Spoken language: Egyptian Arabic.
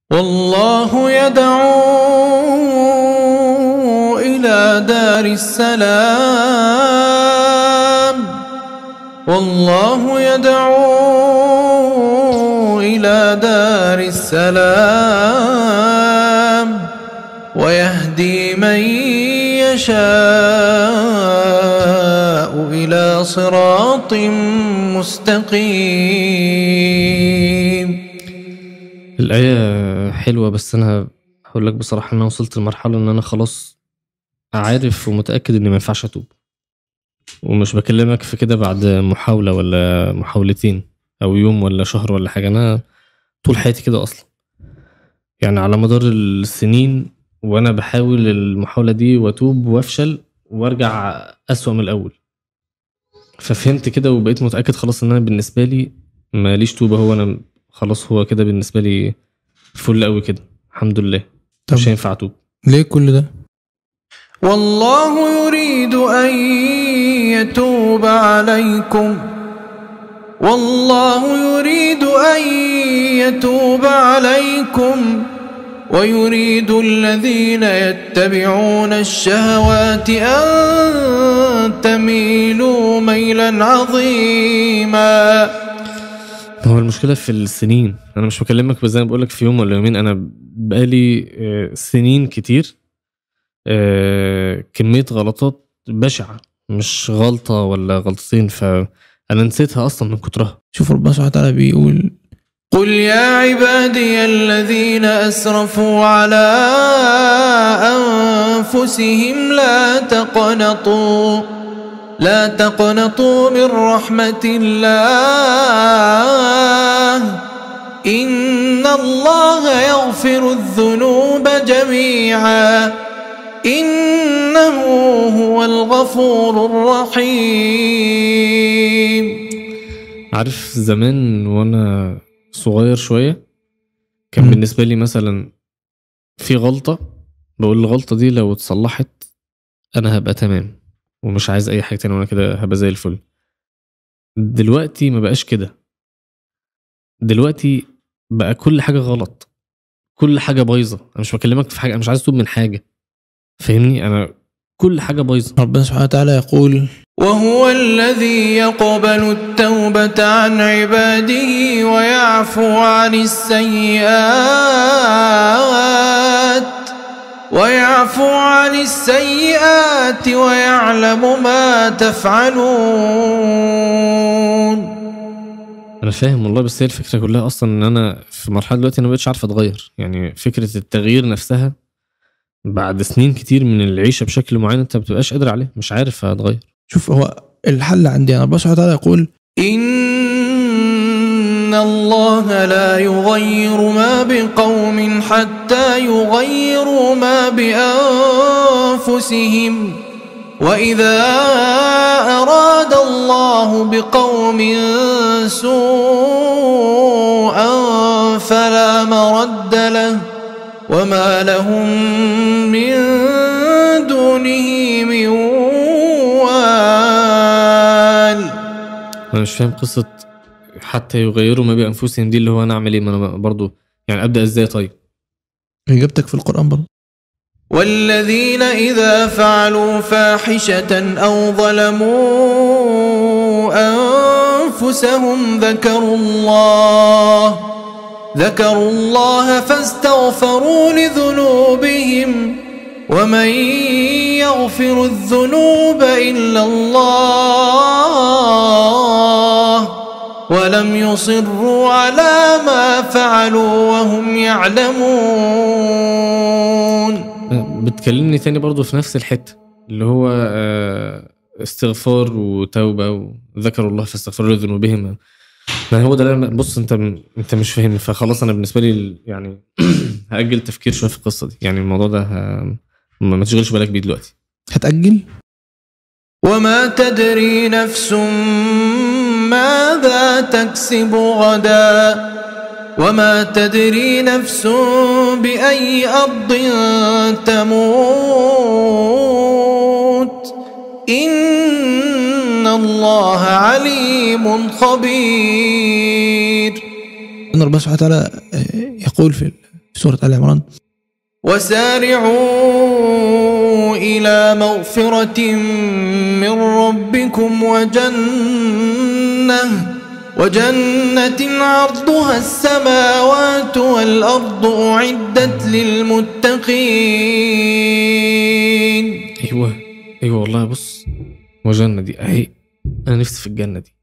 والله يدعو إلى دار السلام والله يدعو إلى دار السلام ويهدي من يشاء إلى صراط مستقيم الآية حلوة بس أنا هقول لك بصراحة إن أنا وصلت لمرحلة إن أنا خلاص عارف ومتأكد إني ما ينفعش أتوب ومش بكلمك في كده بعد محاولة ولا محاولتين أو يوم ولا شهر ولا حاجة أنا طول حياتي كده أصلا يعني على مدار السنين وأنا بحاول المحاولة دي وأتوب وأفشل وأرجع أسوأ من الأول ففهمت كده وبقيت متأكد خلاص إن أنا بالنسبة لي ماليش توبة هو أنا خلاص هو كده بالنسبة لي فل قوي كده الحمد لله طب مش هينفع أتوب ليه كل ده؟ والله يريد أن يتوب عليكم والله يريد أن يتوب عليكم ويريد الذين يتبعون الشهوات أن تميلوا ميلا عظيما هو المشكلة في السنين أنا مش بكلمك بس زي ما بقولك في يوم ولا يومين أنا بقالي آه، سنين كتير آه، كمية غلطات بشعة مش غلطة ولا غلطتين فأنا نسيتها أصلا من كترها شوف ربنا سبحانه وتعالى بيقول قل يا عبادي الذين أسرفوا على أنفسهم لا تقنطوا لا تقنطوا من رحمة الله إن الله يغفر الذنوب جميعا إنه هو الغفور الرحيم عارف زمان وأنا صغير شوية كان مم. بالنسبة لي مثلا في غلطة بقول الغلطة دي لو اتصلحت أنا هبقى تمام ومش عايز أي حاجة تانية وأنا كده هبقى زي الفل دلوقتي ما بقاش كده دلوقتي بقى كل حاجة غلط كل حاجة بايظة أنا مش بكلمك في حاجة أنا مش عايز أتوب من حاجة فاهمني أنا كل حاجة بايظة ربنا سبحانه وتعالى يقول وهو الذي يقبل التوبة عن عباده ويعفو عن السيئات ويعفو عن السيئات ويعلم ما تفعلون انا فاهم والله بس هي الفكره كلها اصلا ان انا في مرحله دلوقتي انا مبقتش عارف اتغير يعني فكره التغيير نفسها بعد سنين كتير من العيشه بشكل معين انت ما بتبقاش قادر عليه مش عارف اتغير شوف هو الحل عندي انا ربنا سبحانه وتعالى يقول إن الله لا يغير ما بقوم حتى يغيروا ما بأنفسهم وإذا أراد الله بقوم سوءا فلا مرد له وما لهم من دونه من وال انا مش فاهم قصه حتى يغيروا ما بانفسهم دي اللي هو انا اعمل ايه ما انا برضو يعني ابدا ازاي طيب اجابتك في القران برضه والذين إذا فعلوا فاحشة أو ظلموا أنفسهم ذكروا الله ذكروا الله فاستغفروا لذنوبهم ومن يغفر الذنوب إلا الله ولم يصروا على ما فعلوا وهم يعلمون بتكلمني تاني برضو في نفس الحته اللي هو آه، استغفار وتوبه وذكروا الله فاستغفروا لذنوبهم ما هو ده اللي أنا- بص انت انت مش فاهمني فخلاص انا بالنسبه لي يعني هاجل تفكير شويه في القصه دي يعني الموضوع ده ه- ما ما تشغلش بالك بيه دلوقتي هتاجل وما تدري نفس ماذا تكسب غدا وما تدري نفس بأي أرض تموت إن الله عليم خبير ان ربنا سبحانه وتعالى آه، يقول في في سورة آل عمران وسارعوا إلى مغفرة من ربكم وجنة وجنة عرضها السماوات والأرض أعدت للمتقين ايوه ايوه والله بص وجنة دي اهي انا نفسي في الجنة دي